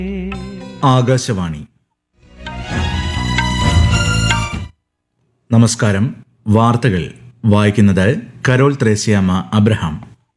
ആകാശവാണി നമസ്കാരം വാർത്തകൾ വായിക്കുന്നത് കരോൾ ത്രേസ്യാമ്മ അബ്രഹാം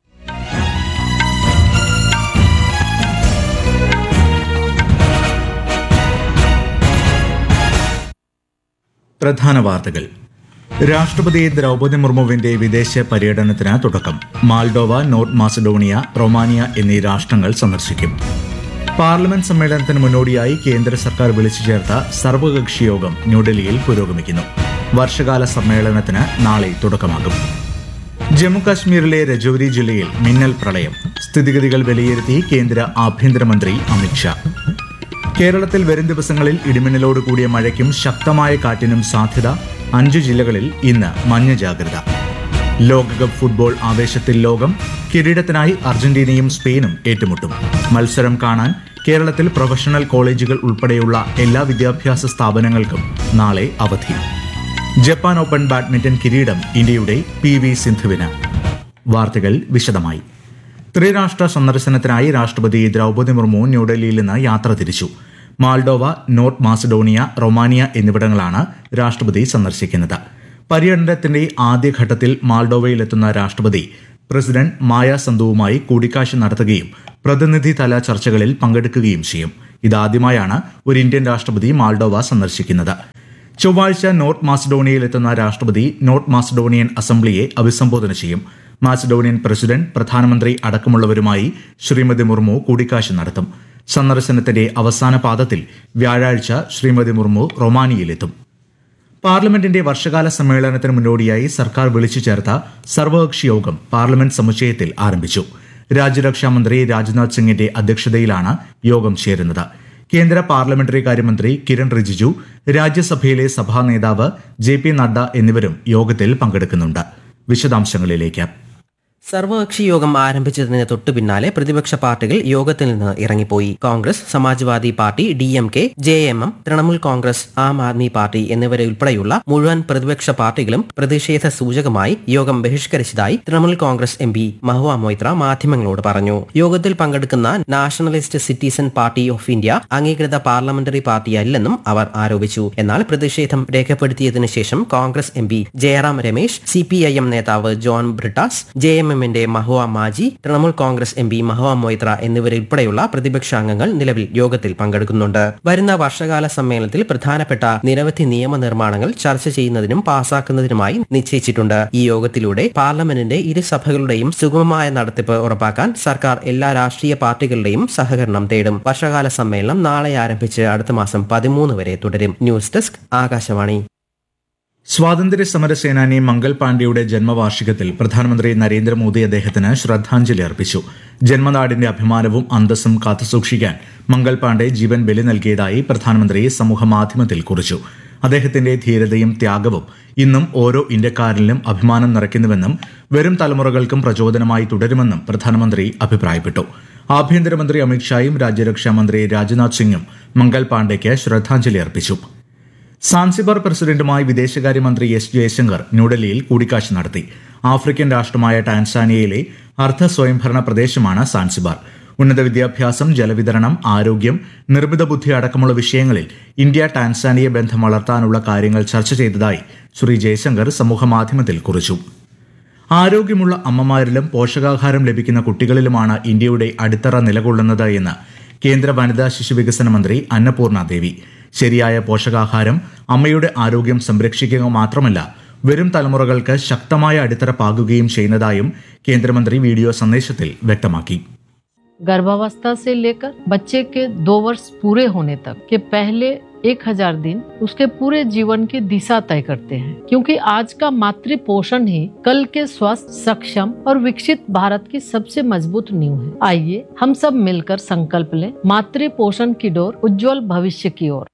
പ്രധാന വാർത്തകൾ രാഷ്ട്രപതി ദ്രൗപദി മുർമുവിന്റെ വിദേശ പര്യടനത്തിന് തുടക്കം മാൾഡോവ നോർത്ത് മാസഡോണിയ റൊമാനിയ എന്നീ രാഷ്ട്രങ്ങൾ സന്ദർശിക്കും പാർലമെന്റ് സമ്മേളനത്തിന് മുന്നോടിയായി കേന്ദ്ര സർക്കാർ വിളിച്ചു ചേർത്ത സർവകക്ഷി യോഗം ന്യൂഡൽഹിയിൽ പുരോഗമിക്കുന്നു വർഷകാല സമ്മേളനത്തിന് നാളെ തുടക്കമാകും ജമ്മുകാശ്മീരിലെ രജൌരി ജില്ലയിൽ മിന്നൽ പ്രളയം സ്ഥിതിഗതികൾ വിലയിരുത്തി കേന്ദ്ര ആഭ്യന്തരമന്ത്രി അമിത്ഷാ കേരളത്തിൽ വരും ദിവസങ്ങളിൽ ഇടിമിന്നലോട് കൂടിയ മഴയ്ക്കും ശക്തമായ കാറ്റിനും സാധ്യത അഞ്ച് ജില്ലകളിൽ ഇന്ന് മഞ്ഞ ജാഗ്രത ലോകകപ്പ് ഫുട്ബോൾ ആവേശത്തിൽ ലോകം കിരീടത്തിനായി അർജന്റീനയും സ്പെയിനും ഏറ്റുമുട്ടും മത്സരം കാണാൻ കേരളത്തിൽ പ്രൊഫഷണൽ കോളേജുകൾ ഉൾപ്പെടെയുള്ള എല്ലാ വിദ്യാഭ്യാസ സ്ഥാപനങ്ങൾക്കും നാളെ അവധി ജപ്പാൻ ഓപ്പൺ ബാഡ്മിന്റൺ കിരീടം ഇന്ത്യയുടെ പി വി സിന്ധുവിന് വാർത്തകൾ വിശദമായി ത്രിരാഷ്ട്ര സന്ദർശനത്തിനായി രാഷ്ട്രപതി ദ്രൗപദി മുർമു ന്യൂഡൽഹിയിൽ നിന്ന് യാത്ര തിരിച്ചു മാൾഡോവ നോർത്ത് മാസഡോണിയ റൊമാനിയ എന്നിവിടങ്ങളാണ് രാഷ്ട്രപതി സന്ദർശിക്കുന്നത് പര്യടനത്തിന്റെ ആദ്യഘട്ടത്തിൽ മാൾഡോവയിലെത്തുന്ന രാഷ്ട്രപതി പ്രസിഡന്റ് മായ സന്ധുവുമായി കൂടിക്കാഴ്ച നടത്തുകയും പ്രതിനിധിതല ചർച്ചകളിൽ പങ്കെടുക്കുകയും ചെയ്യും ഇതാദ്യമായാണ് ഒരു ഇന്ത്യൻ രാഷ്ട്രപതി മാൾഡോവ സന്ദർശിക്കുന്നത് ചൊവ്വാഴ്ച നോർത്ത് മാസഡോണിയയിലെത്തുന്ന രാഷ്ട്രപതി നോർത്ത് മാസഡോണിയൻ അസംബ്ലിയെ അഭിസംബോധന ചെയ്യും മാസഡോണിയൻ പ്രസിഡന്റ് പ്രധാനമന്ത്രി അടക്കമുള്ളവരുമായി ശ്രീമതി മുർമു കൂടിക്കാഴ്ച നടത്തും സന്ദർശനത്തിന്റെ അവസാന പാദത്തിൽ വ്യാഴാഴ്ച ശ്രീമതി മുർമു റൊമാനിയയിലെത്തും പാർലമെന്റിന്റെ വർഷകാല സമ്മേളനത്തിന് മുന്നോടിയായി സർക്കാർ വിളിച്ചു ചേർത്ത സർവകക്ഷി യോഗം പാർലമെന്റ് സമുച്ചയത്തിൽ ആരംഭിച്ചു രാജ്യരക്ഷാ മന്ത്രി രാജ്നാഥ് സിംഗിന്റെ അധ്യക്ഷതയിലാണ് യോഗം ചേരുന്നത് കേന്ദ്ര പാർലമെന്ററി കാര്യമന്ത്രി കിരൺ റിജിജു രാജ്യസഭയിലെ സഭാ നേതാവ് ജെ പി നഡ്ഡ എന്നിവരും യോഗത്തിൽ പങ്കെടുക്കുന്നുണ്ട് വിശദാംശങ്ങളിലേക്ക് സർവകക്ഷി യോഗം ആരംഭിച്ചതിന് തൊട്ടു പിന്നാലെ പ്രതിപക്ഷ പാർട്ടികൾ യോഗത്തിൽ നിന്ന് ഇറങ്ങിപ്പോയി Congress Samajwadi party D M K J M M Trinamool Congress Aam Aadmi party എന്നിവരെ ഉൾപ്പെടെയുള്ള മുഴുവൻ പ്രതിപക്ഷ പാർട്ടികളും പ്രതിഷേധ സൂചകമായി യോഗം ബഹിഷ്കരിച്ചതായി തൃണമൂൽ കോൺഗ്രസ് എം പി മഹുവ മൊയ്ത്ര മാധ്യമങ്ങളോട് പറഞ്ഞു യോഗത്തിൽ പങ്കെടുക്കുന്ന nationalist citizen party of India അംഗീകൃത പാർലമെന്ററി പാർട്ടിയല്ലെന്നും അവർ ആരോപിച്ചു എന്നാൽ പ്രതിഷേധം രേഖപ്പെടുത്തിയതിനു ശേഷം Congress M P Jairam Ramesh C P I M നേതാവ് ജോൺ ബ്രിട്ടാസ് ജെ എം എമ്മിന്റെ മഹുവ മാജി തൃണമൂൽ കോൺഗ്രസ് എം പി മഹുവ മൊയ്ത്ര എന്നിവരുൾപ്പെടെയുള്ള പ്രതിപക്ഷ അംഗങ്ങൾ നിലവിൽ യോഗത്തിൽ പങ്കെടുക്കുന്നുണ്ട് വരുന്ന വർഷകാല സമ്മേളനത്തിൽ പ്രധാനപ്പെട്ട നിരവധി നിയമനിർമ്മാണങ്ങൾ ചർച്ച ചെയ്യുന്നതിനും പാസാക്കുന്നതിനുമായി നിശ്ചയിച്ചിട്ടുണ്ട് ഈ യോഗത്തിലൂടെ പാർലമെന്റിന്റെ ഇരുസഭകളുടെയും സുഗമമായ നടത്തിപ്പ് ഉറപ്പാക്കാൻ സർക്കാർ എല്ലാ രാഷ്ട്രീയ പാർട്ടികളുടെയും സഹകരണം തേടും വർഷകാല സമ്മേളനം നാളെ ആരംഭിച്ച് അടുത്ത മാസം പതിമൂന്ന് വരെ തുടരും ന്യൂസ് ഡെസ്ക് ആകാശവാണി സ്വാതന്ത്ര്യ സമര സേനാനി മംഗൾ പാണ്ഡെയുടെ ജന്മവാർഷികത്തിൽ പ്രധാനമന്ത്രി നരേന്ദ്രമോദി അദ്ദേഹത്തിന് ശ്രദ്ധാഞ്ജലി അർപ്പിച്ചു ജന്മനാടിന്റെ അഭിമാനവും അന്തസ്സും കാത്തുസൂക്ഷിക്കാൻ മംഗൾ പാണ്ഡെ ജീവൻ ബലി നൽകിയതായി പ്രധാനമന്ത്രി സമൂഹമാധ്യമത്തിൽ കുറിച്ചു അദ്ദേഹത്തിന്റെ ധീരതയും ത്യാഗവും ഇന്നും ഓരോ ഇന്ത്യക്കാരനിലും അഭിമാനം നിറയ്ക്കുന്നുവെന്നും വരും തലമുറകൾക്കും പ്രചോദനമായി തുടരുമെന്നും പ്രധാനമന്ത്രി അഭിപ്രായപ്പെട്ടു ആഭ്യന്തരമന്ത്രി അമിത്ഷായും രാജ്യരക്ഷാ മന്ത്രി രാജ്നാഥ് സിംഗും മംഗൾ പാണ്ഡെയ്ക്ക് ശ്രദ്ധാഞ്ജലി അർപ്പിച്ചു സാൻസിബാർ പ്രസിഡന്റുമായി വിദേശകാര്യമന്ത്രി എസ് ജയശങ്കർ ന്യൂഡൽഹിയിൽ കൂടിക്കാഴ്ച നടത്തി ആഫ്രിക്കൻ രാഷ്ട്രമായ ടാൻസാനിയയിലെ അർദ്ധ സ്വയംഭരണ പ്രദേശമാണ് സാൻസിബാർ ഉന്നത വിദ്യാഭ്യാസം ജലവിതരണം ആരോഗ്യം നിർമ്മിത ബുദ്ധി അടക്കമുള്ള വിഷയങ്ങളിൽ ഇന്ത്യ ടാൻസാനിയ ബന്ധം വളർത്താനുള്ള കാര്യങ്ങൾ ചർച്ച ചെയ്തതായി ശ്രീ ജയശങ്കർ സമൂഹമാധ്യമത്തിൽ കുറിച്ചു ആരോഗ്യമുള്ള അമ്മമാരിലും പോഷകാഹാരം ലഭിക്കുന്ന കുട്ടികളിലുമാണ് ഇന്ത്യയുടെ അടിത്തറ നിലകൊള്ളുന്നത് എന്ന് കേന്ദ്ര വനിതാ ശിശു വികസന മന്ത്രി അന്നപൂർണ ദേവി ശരിയായ പോഷകാഹാരം അമ്മയുടെ ആരോഗ്യം സംരക്ഷിക്കുക മാത്രമല്ല വരും തലമുറകൾക്ക് ശക്തമായ അടിത്തറ പാകുകയും ചെയ്യുന്നതായും കേന്ദ്രമന്ത്രി വീഡിയോ സന്ദേശത്തിൽ വ്യക്തമാക്കി गर्भावस्था से लेकर बच्चे के दो वर्ष पूरे होने तक के पहले एक हजार दिन उसके पूरे जीवन की दिशा तय करते हैं क्योंकि आज का मातृ पोषण ही कल के स्वस्थ सक्षम और विकसित भारत की सबसे मजबूत नींव है आइए हम सब मिलकर संकल्प लें मातृ पोषण की डोर उज्जवल भविष्य की ओर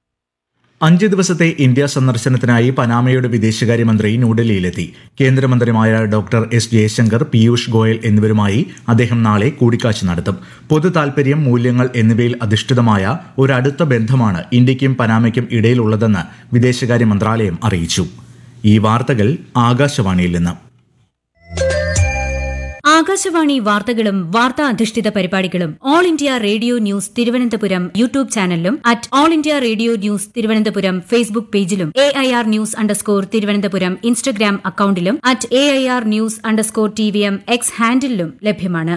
അഞ്ച് ദിവസത്തെ ഇന്ത്യ സന്ദർശനത്തിനായി പനാമയുടെ വിദേശകാര്യമന്ത്രി ന്യൂഡൽഹിയിലെത്തി കേന്ദ്രമന്ത്രിമാര ഡോക്ടർ എസ് ജയശങ്കർ പീയൂഷ് ഗോയൽ എന്നിവരുമായി അദ്ദേഹം നാളെ കൂടിക്കാഴ്ച നടത്തും പൊതു താൽപര്യം മൂല്യങ്ങൾ എന്നിവയിൽ അധിഷ്ഠിതമായ ഒരു അടുത്ത ബന്ധമാണ് ഇന്ത്യയ്ക്കും പനാമയ്ക്കും ഇടയിലുള്ളതെന്ന് വിദേശകാര്യ മന്ത്രാലയം അറിയിച്ചു ഈ വാർത്തകൾ ആകാശവാണിയിൽ നിന്ന് ആകാശവാണി വാർത്തകളും വാർത്താ അധിഷ്ഠിത പരിപാടികളും all India radio news Thiruvananthapuram YouTube ചാനലിലും at all India radio news Thiruvananthapuram Facebook പേജിലും A I R news underscore Thiruvananthapuram Instagram അക്കൌണ്ടിലും at A I R news underscore T V M X ഹാൻഡിലും ലഭ്യമാണ്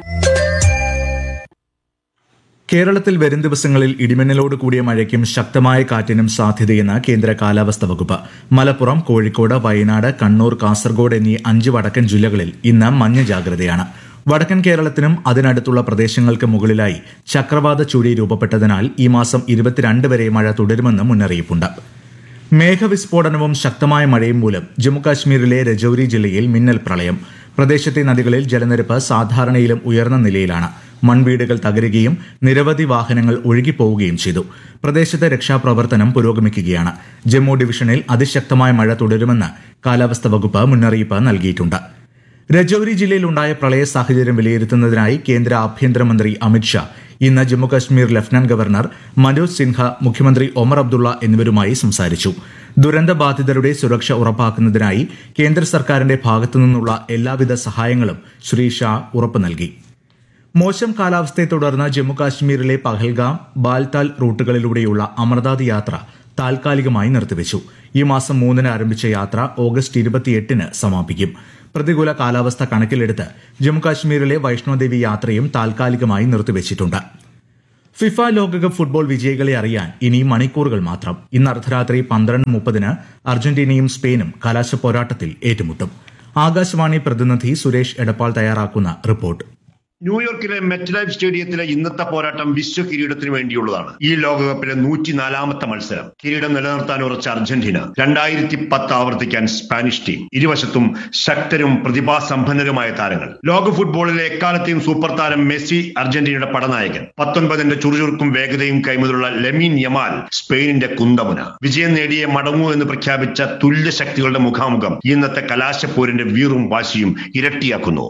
കേരളത്തിൽ വരും ദിവസങ്ങളിൽ ഇടിമിന്നലോട് കൂടിയ മഴയ്ക്കും ശക്തമായ കാറ്റിനും സാധ്യതയെന്ന് കേന്ദ്ര കാലാവസ്ഥാ വകുപ്പ് മലപ്പുറം കോഴിക്കോട് വയനാട് കണ്ണൂർ കാസർഗോഡ് എന്നീ അഞ്ച് വടക്കൻ ജില്ലകളിൽ ഇന്ന് മഞ്ഞ ജാഗ്രതയാണ് വടക്കൻ കേരളത്തിനും അതിനടുത്തുള്ള പ്രദേശങ്ങൾക്ക് മുകളിലായി ചക്രവാത ചുഴി രൂപപ്പെട്ടതിനാൽ ഈ മാസം ഇരുപത്തിരണ്ട് വരെ മഴ തുടരുമെന്ന് മുന്നറിയിപ്പുണ്ട് മേഘവിസ്ഫോടനവും ശക്തമായ മഴയും മൂലം ജമ്മുകാശ്മീരിലെ രജൌരി ജില്ലയിൽ മിന്നൽ പ്രളയം പ്രദേശത്തെ നദികളിൽ ജലനിരപ്പ് സാധാരണയിലും ഉയർന്ന നിലയിലാണ് മൺവീടുകൾ തകരുകയും നിരവധി വാഹനങ്ങൾ ഒഴുകിപ്പോവുകയും ചെയ്തു പ്രദേശത്തെ രക്ഷാപ്രവർത്തനം പുരോഗമിക്കുകയാണ് ജമ്മു ഡിവിഷനിൽ അതിശക്തമായ മഴ തുടരുമെന്ന് കാലാവസ്ഥാ വകുപ്പ് മുന്നറിയിപ്പ് നൽകിയിട്ടുണ്ട് രജൌരി ജില്ലയിൽ ഉണ്ടായ പ്രളയ സാഹചര്യം വിലയിരുത്തുന്നതിനായി കേന്ദ്ര ആഭ്യന്തരമന്ത്രി അമിത്ഷാ ഇന്ന് ജമ്മുകശ്മീർ ലഫ്റ്റനന്റ് ഗവർണർ മനോജ് സിൻഹ മുഖ്യമന്ത്രി ഒമർ അബ്ദുള്ള എന്നിവരുമായി സംസാരിച്ചു ദുരന്ത ബാധിതരുടെ സുരക്ഷ ഉറപ്പാക്കുന്നതിനായി കേന്ദ്ര സർക്കാരിന്റെ ഭാഗത്തുനിന്നുള്ള എല്ലാവിധ സഹായങ്ങളും ശ്രീ ഷാ ഉറപ്പു നൽകി മോശം കാലാവസ്ഥയെ തുടർന്ന് ജമ്മുകാശ്മീരിലെ പഹൽഗാം ബാൽതാൽ റൂട്ടുകളിലൂടെയുള്ള അമർനാഥ് യാത്ര താൽക്കാലികമായി നിർത്തിവച്ചു ഈ മാസം മൂന്നിന് ആരംഭിച്ച യാത്ര ഓഗസ്റ്റ് ഇരുപത്തിയെട്ടിന് സമാപിക്കും പ്രതികൂല കാലാവസ്ഥ കണക്കിലെടുത്ത് ജമ്മുകാശ്മീരിലെ വൈഷ്ണോദേവി യാത്രയും താൽക്കാലികമായി നിർത്തിവച്ചിട്ടുണ്ട് ഫിഫ ലോകകപ്പ് ഫുട്ബോൾ വിജയികളെ അറിയാൻ ഇനി മണിക്കൂറുകൾ മാത്രം ഇന്ന് അർദ്ധരാത്രി പന്ത്രണ്ട് മുപ്പതിന് അർജന്റീനയും സ്പെയിനും കലാശ പോരാട്ടത്തിൽ ഏറ്റുമുട്ടും ആകാശവാണി പ്രതിനിധി സുരേഷ് എടപ്പാൾ തയ്യാറാക്കുന്ന റിപ്പോർട്ട് ന്യൂയോർക്കിലെ മെറ്റ് ലൈഫ് സ്റ്റേഡിയത്തിലെ ഇന്നത്തെ പോരാട്ടം വിശ്വ കിരീടത്തിന് വേണ്ടിയുള്ളതാണ് ഈ ലോകകപ്പിലെ നൂറ്റിനാലാമത്തെ മത്സരം കിരീടം നിലനിർത്താൻ ഉറച്ച അർജന്റീന രണ്ടായിരത്തി പത്ത് ആവർത്തിക്കാൻ സ്പാനിഷ് ടീം ഇരുവശത്തും ശക്തരും പ്രതിഭാസമ്പന്നരുമായ താരങ്ങൾ ലോക ഫുട്ബോളിലെ എക്കാലത്തെയും സൂപ്പർ താരം മെസ്സി അർജന്റീനയുടെ പടനായകൻ പത്തൊൻപതിന്റെ ചുറുചുറുക്കും വേഗതയും കൈമുതലുള്ള ലെമീൻ യമാൽ സ്പെയിനിന്റെ കുന്തമുന വിജയം നേടിയ മടങ്ങൂ എന്ന് പ്രഖ്യാപിച്ച തുല്യ ശക്തികളുടെ മുഖാമുഖം ഇന്നത്തെ കലാശപ്പോരിന്റെ വീറും വാശിയും ഇരട്ടിയാക്കുന്നു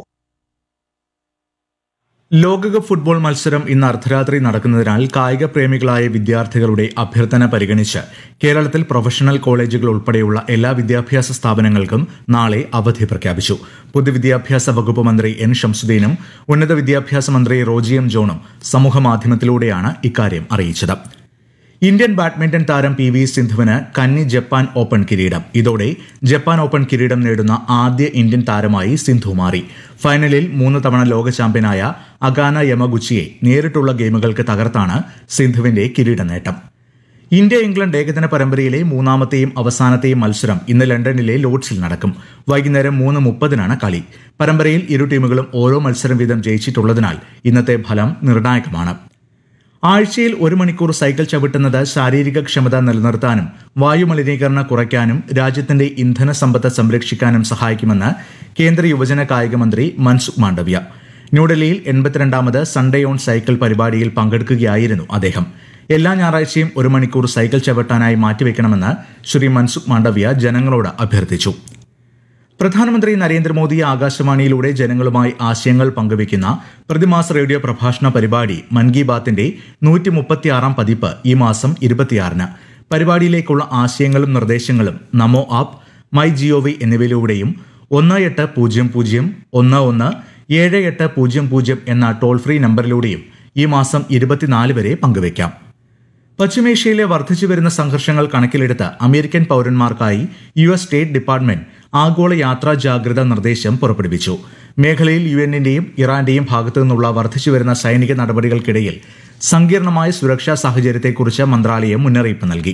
ലോകകപ്പ് ഫുട്ബോൾ മത്സരം ഇന്ന് അർദ്ധരാത്രി നടക്കുന്നതിനാൽ കായിക പ്രേമികളായ വിദ്യാർത്ഥികളുടെ അഭ്യർത്ഥന പരിഗണിച്ച് കേരളത്തിൽ പ്രൊഫഷണൽ കോളേജുകൾ ഉൾപ്പെടെയുള്ള എല്ലാ വിദ്യാഭ്യാസ സ്ഥാപനങ്ങൾക്കും നാളെ അവധി പ്രഖ്യാപിച്ചു പൊതുവിദ്യാഭ്യാസ വകുപ്പ് മന്ത്രി എൻ ഷംസുദ്ദീനും ഉന്നത വിദ്യാഭ്യാസ മന്ത്രി റോജി എം ജോണും സമൂഹമാധ്യമത്തിലൂടെയാണ് ഇക്കാര്യം അറിയിച്ചത് ഇന്ത്യൻ ബാഡ്മിന്റൺ താരം പി വി സിന്ധുവിന് കന്നി ജപ്പാൻ ഓപ്പൺ കിരീടം ഇതോടെ ജപ്പാൻ ഓപ്പൺ കിരീടം നേടുന്ന ആദ്യ ഇന്ത്യൻ താരമായി സിന്ധു മാറി ഫൈനലിൽ മൂന്ന് തവണ ലോക ചാമ്പ്യനായ അഗാന യമഗുച്ചിയെ നേരിട്ടുള്ള ഗെയിമുകൾക്ക് തകർത്താണ് സിന്ധുവിന്റെ കിരീട നേട്ടം ഇന്ത്യ ഇംഗ്ലണ്ട് ഏകദിന പരമ്പരയിലെ മൂന്നാമത്തെയും അവസാനത്തെയും മത്സരം ഇന്ന് ലണ്ടനിലെ ലോഡ്സിൽ നടക്കും വൈകുന്നേരം മൂന്ന് മുപ്പതിനാണ് കളി പരമ്പരയിൽ ഇരു ടീമുകളും ഓരോ മത്സരം വീതം ജയിച്ചിട്ടുള്ളതിനാൽ ഇന്നത്തെ ഫലം നിർണായകമാണ് ആഴ്ചയിൽ ഒരു മണിക്കൂർ സൈക്കിൾ ചവിട്ടുന്നത് ശാരീരിക ക്ഷമത നിലനിർത്താനും വായുമലിനീകരണം കുറയ്ക്കാനും രാജ്യത്തിന്റെ ഇന്ധന സമ്പത്ത് സംരക്ഷിക്കാനും സഹായിക്കുമെന്ന് കേന്ദ്ര യുവജന കായിക മന്ത്രി മൻസുഖ് മാണ്ഡവ്യ ന്യൂഡൽഹിയിൽ എൺപത്തിരണ്ടാമത് സൺഡേ ഓൺ സൈക്കിൾ പരിപാടിയിൽ പങ്കെടുക്കുകയായിരുന്നു അദ്ദേഹം എല്ലാ ഞായറാഴ്ചയും ഒരു മണിക്കൂർ സൈക്കിൾ ചവിട്ടാനായി മാറ്റിവെക്കണമെന്ന് ശ്രീ മൻസുഖ് മാണ്ഡവ്യ ജനങ്ങളോട് അഭ്യർത്ഥിച്ചു പ്രധാനമന്ത്രി നരേന്ദ്രമോദി ആകാശവാണിയിലൂടെ ജനങ്ങളുമായി ആശയങ്ങൾ പങ്കുവയ്ക്കുന്ന പ്രതിമാസ റേഡിയോ പ്രഭാഷണ പരിപാടി മൻ കി ബാത്തിന്റെ നൂറ്റി മുപ്പത്തിയാറാം പതിപ്പ് ഈ മാസം ഇരുപത്തിയാറിന് പരിപാടിയിലേക്കുള്ള ആശയങ്ങളും നിർദ്ദേശങ്ങളും നമോ ആപ്പ് മൈ ജിഒവി എന്നിവയിലൂടെയും ഒന്ന് എട്ട് പൂജ്യം പൂജ്യം ഒന്ന് ഒന്ന് ഏഴ് എട്ട് പൂജ്യം പൂജ്യം എന്ന ടോൾ ഫ്രീ നമ്പറിലൂടെയും ഈ മാസം ഇരുപത്തിനാല് വരെ പങ്കുവയ്ക്കാം പശ്ചിമേഷ്യയിലെ വർദ്ധിച്ചുവരുന്ന സംഘർഷങ്ങൾ കണക്കിലെടുത്ത് അമേരിക്കൻ പൌരന്മാർക്കായി യു എസ് സ്റ്റേറ്റ് ഡിപ്പാർട്ട്മെന്റ് ആഗോള യാത്രാ ജാഗ്രതാ നിർദ്ദേശം പുറപ്പെടുവിച്ചു മേഖലയിൽ യു എന്നിന്റെയും ഇറാന്റെയും ഭാഗത്തു നിന്നുള്ള വർദ്ധിച്ചുവരുന്ന സൈനിക നടപടികൾക്കിടയിൽ സങ്കീർണമായ സുരക്ഷാ സാഹചര്യത്തെക്കുറിച്ച് മന്ത്രാലയം മുന്നറിയിപ്പ് നൽകി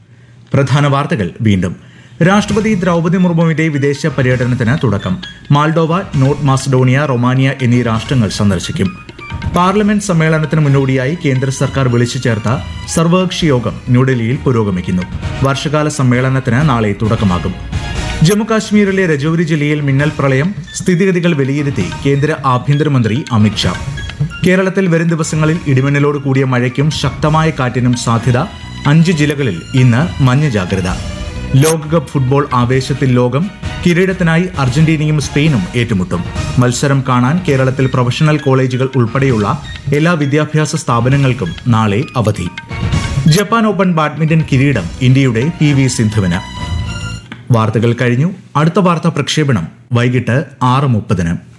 പ്രധാന വാർത്തകൾ വീണ്ടും രാഷ്ട്രപതി ദ്രൗപദി മുർമുവിന്റെ വിദേശ പര്യടനത്തിന് തുടക്കം മാൾഡോവ നോർത്ത് മാസഡോണിയ റൊമാനിയ എന്നീ രാഷ്ട്രങ്ങൾ സന്ദർശിക്കും പാർലമെന്റ് സമ്മേളനത്തിന് മുന്നോടിയായി കേന്ദ്ര സർക്കാർ വിളിച്ചു ചേർത്ത സർവകക്ഷി യോഗം ന്യൂഡൽഹിയിൽ പുരോഗമിക്കുന്നു വർഷകാല സമ്മേളനത്തിന് നാളെ തുടക്കമാകും ജമ്മുകാശ്മീരിലെ രജൌരി ജില്ലയിൽ മിന്നൽ പ്രളയം സ്ഥിതിഗതികൾ വിലയിരുത്തി കേന്ദ്ര ആഭ്യന്തരമന്ത്രി അമിത്ഷാ കേരളത്തിൽ വരും ദിവസങ്ങളിൽ ഇടിമിന്നലോട് കൂടിയ മഴയ്ക്കും ശക്തമായ കാറ്റിനും സാധ്യത അഞ്ച് ജില്ലകളിൽ ഇന്ന് മഞ്ഞ ജാഗ്രത ലോകകപ്പ് ഫുട്ബോൾ ആവേശത്തിൽ ലോകം കിരീടത്തിനായി അർജന്റീനയും സ്പെയിനും ഏറ്റുമുട്ടും മത്സരം കാണാൻ കേരളത്തിൽ പ്രൊഫഷണൽ കോളേജുകൾ ഉൾപ്പെടെയുള്ള എല്ലാ വിദ്യാഭ്യാസ സ്ഥാപനങ്ങൾക്കും നാളെ അവധി ജപ്പാൻ ഓപ്പൺ ബാഡ്മിന്റൺ കിരീടം ഇന്ത്യയുടെ പി വി സിന്ധുവിന് വാർത്തകൾ കഴിഞ്ഞു അടുത്ത വാർത്താ പ്രക്ഷേപണം വൈകിട്ട് ആറ് മുപ്പതിന്